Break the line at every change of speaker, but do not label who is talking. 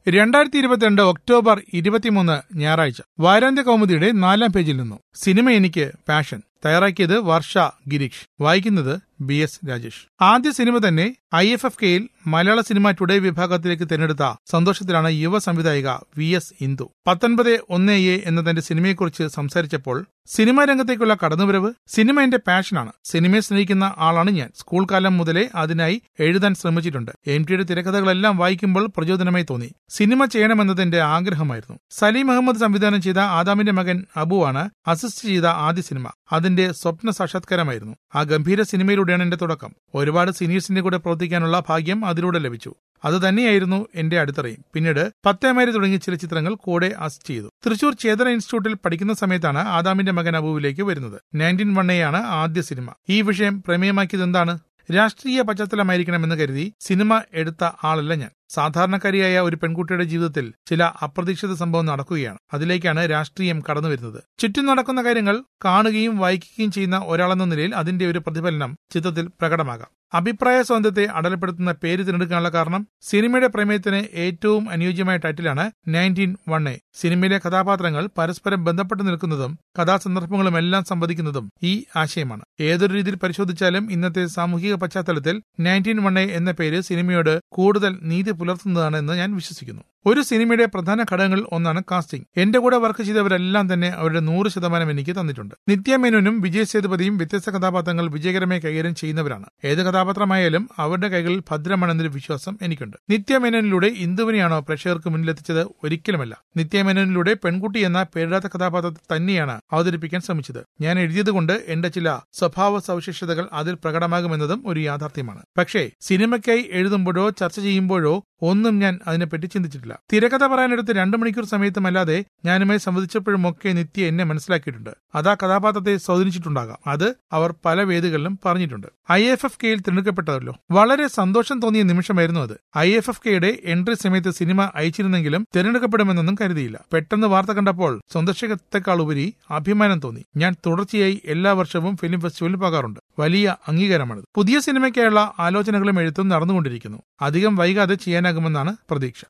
രണ്ടായിരത്തി ഇരുപത്തിരണ്ട് ഒക്ടോബർ ഇരുപത്തിമൂന്ന് ഞായറാഴ്ച വാരാന്ത്യ കൗമുദിയുടെ നാലാം പേജിൽ നിന്നും സിനിമ എനിക്ക് പാഷൻ തയ്യാറാക്കിയത് വർഷ ഗിരീഷ് വായിക്കുന്നത് ബി എസ് രാജേഷ് ആദ്യ സിനിമ തന്നെ ഐ എഫ് എഫ് കെയിൽ മലയാള സിനിമ ടുഡേ വിഭാഗത്തിലേക്ക് തിരഞ്ഞെടുത്ത സന്തോഷത്തിലാണ് യുവ സംവിധായിക വി എസ് ഇന്ദു പത്തൊൻപത് ഒന്ന് എ എന്ന തന്റെ സിനിമയെക്കുറിച്ച് സംസാരിച്ചപ്പോൾ സിനിമാ രംഗത്തേക്കുള്ള കടന്നുവരവ് സിനിമ എന്റെ പാഷനാണ് സിനിമയെ സ്നേഹിക്കുന്ന ആളാണ് ഞാൻ സ്കൂൾ കാലം മുതലേ അതിനായി എഴുതാൻ ശ്രമിച്ചിട്ടുണ്ട് എം ടിയുടെ തിരക്കഥകളെല്ലാം വായിക്കുമ്പോൾ പ്രചോദനമായി തോന്നി സിനിമ ചെയ്യണമെന്നത് എന്റെ ആഗ്രഹമായിരുന്നു സലീം അഹമ്മദ് സംവിധാനം ചെയ്ത ആദാമിന്റെ മകൻ അബുവാണ് അസിസ്റ്റ് ചെയ്ത ആദ്യ സിനിമ അതിന്റെ സ്വപ്ന സാക്ഷാത്കാരമായിരുന്നു ആ ഗംഭീര സിനിമയിലൂടെയാണ് എന്റെ തുടക്കം ഒരുപാട് സീനിയേഴ്സിന്റെ കൂടെ പ്രവർത്തിക്കാനുള്ള ഭാഗ്യം അതിലൂടെ ലഭിച്ചു അത് തന്നെയായിരുന്നു എന്റെ അടിത്തറയും പിന്നീട് പത്തേമാരി തുടങ്ങിയ ചില ചിത്രങ്ങൾ കൂടെ അസിസ്റ്റ് ചെയ്തു തൃശൂർ ചേതന ഇൻസ്റ്റിറ്റ്യൂട്ടിൽ പഠിക്കുന്ന സമയത്താണ് ആദാമിന്റെ മകൻ അബുവിലേക്ക് വരുന്നത് നയൻറ്റീൻ വണ്ണയാണ് ആദ്യ സിനിമ ഈ വിഷയം പ്രമേയമാക്കിയത് എന്താണ് രാഷ്ട്രീയ പശ്ചാത്തലമായിരിക്കണമെന്ന് കരുതി സിനിമ എടുത്ത ആളല്ല ഞാൻ സാധാരണക്കാരിയായ ഒരു പെൺകുട്ടിയുടെ ജീവിതത്തിൽ ചില അപ്രതീക്ഷിത സംഭവം നടക്കുകയാണ് അതിലേക്കാണ് രാഷ്ട്രീയം കടന്നു വരുന്നത് ചുറ്റും നടക്കുന്ന കാര്യങ്ങൾ കാണുകയും വായിക്കുകയും ചെയ്യുന്ന ഒരാളെന്ന നിലയിൽ അതിന്റെ ഒരു പ്രതിഫലനം ചിത്രത്തിൽ പ്രകടമാകാം അഭിപ്രായ സ്വാതന്ത്ര്യത്തെ അടലപ്പെടുത്തുന്ന പേര് തിരഞ്ഞെടുക്കാനുള്ള കാരണം സിനിമയുടെ പ്രമേയത്തിന് ഏറ്റവും അനുയോജ്യമായ ടൈറ്റിലാണ് നയൻറ്റീൻ വൺ എ സിനിമയിലെ കഥാപാത്രങ്ങൾ പരസ്പരം ബന്ധപ്പെട്ട് നിൽക്കുന്നതും കഥാസന്ദർഭങ്ങളും എല്ലാം സംവദിക്കുന്നതും ഈ ആശയമാണ് ഏതൊരു രീതിയിൽ പരിശോധിച്ചാലും ഇന്നത്തെ സാമൂഹിക പശ്ചാത്തലത്തിൽ നയൻറ്റീൻ വൺ എ എന്ന പേര് സിനിമയോട് കൂടുതൽ നീതി പുലർത്തുന്നതാണ് എന്ന് ഞാൻ വിശ്വസിക്കുന്നു ഒരു സിനിമയുടെ പ്രധാന ഘടകങ്ങളിൽ ഒന്നാണ് കാസ്റ്റിംഗ് എന്റെ കൂടെ വർക്ക് ചെയ്തവരെല്ലാം തന്നെ അവരുടെ നൂറ് ശതമാനം എനിക്ക് തന്നിട്ടുണ്ട് നിത്യമേനോനും വിജയ് സേതുപതിയും വ്യത്യസ്ത കഥാപാത്രങ്ങൾ വിജയകരമായി കൈകാര്യം ചെയ്യുന്നവരാണ് ഏത് കഥാപാത്രമായാലും അവരുടെ കൈകളിൽ ഭദ്രമാണെന്നൊരു വിശ്വാസം എനിക്കുണ്ട് നിത്യമേനോനിലൂടെ ഇന്ദുവിനെയാണോ പ്രേക്ഷകർക്ക് മുന്നിലെത്തിച്ചത് ഒരിക്കലുമല്ല നിത്യമേനോനിലൂടെ പെൺകുട്ടി എന്ന പേരിടാത്ത കഥാപാത്രത്തെ തന്നെയാണ് അവതരിപ്പിക്കാൻ ശ്രമിച്ചത് ഞാൻ എഴുതിയതുകൊണ്ട് എന്റെ ചില സ്വഭാവ സവിശേഷതകൾ അതിൽ പ്രകടമാകുമെന്നതും ഒരു യാഥാർത്ഥ്യമാണ് പക്ഷേ സിനിമയ്ക്കായി എഴുതുമ്പോഴോ ചർച്ച ചെയ്യുമ്പോഴോ ഒന്നും ഞാൻ അതിനെപ്പറ്റി ചിന്തിച്ചിട്ടില്ല തിരക്കഥ പറയാനെടുത്ത് രണ്ടു മണിക്കൂർ സമയത്തുമല്ലാതെ ഞാനുമായി സംവദിച്ചപ്പോഴുമൊക്കെ നിത്യ എന്നെ മനസ്സിലാക്കിയിട്ടുണ്ട് അത് ആ കഥാപാത്രത്തെ സ്വാധീനിച്ചിട്ടുണ്ടാകാം അത് അവർ പല വേദികളിലും പറഞ്ഞിട്ടുണ്ട് ഐ എഫ് എഫ് കെയിൽ തിരഞ്ഞെടുക്കപ്പെട്ടതല്ലോ വളരെ സന്തോഷം തോന്നിയ നിമിഷമായിരുന്നു അത് ഐ എഫ് എഫ് കെയുടെ എൻട്രി സമയത്ത് സിനിമ അയച്ചിരുന്നെങ്കിലും തിരഞ്ഞെടുക്കപ്പെടുമെന്നൊന്നും കരുതിയില്ല പെട്ടെന്ന് വാർത്ത കണ്ടപ്പോൾ സന്ദർശകത്തെക്കാൾ ഉപരി അഭിമാനം തോന്നി ഞാൻ തുടർച്ചയായി എല്ലാ വർഷവും ഫിലിം ഫെസ്റ്റിവലിൽ പോകാറുണ്ട് വലിയ അംഗീകാരമാണിത് പുതിയ സിനിമയ്ക്കായുള്ള ആലോചനകളും എഴുത്തും നടന്നുകൊണ്ടിരിക്കുന്നു അധികം വൈകാതെ ചെയ്യാനാകുമെന്നാണ് പ്രതീക്ഷ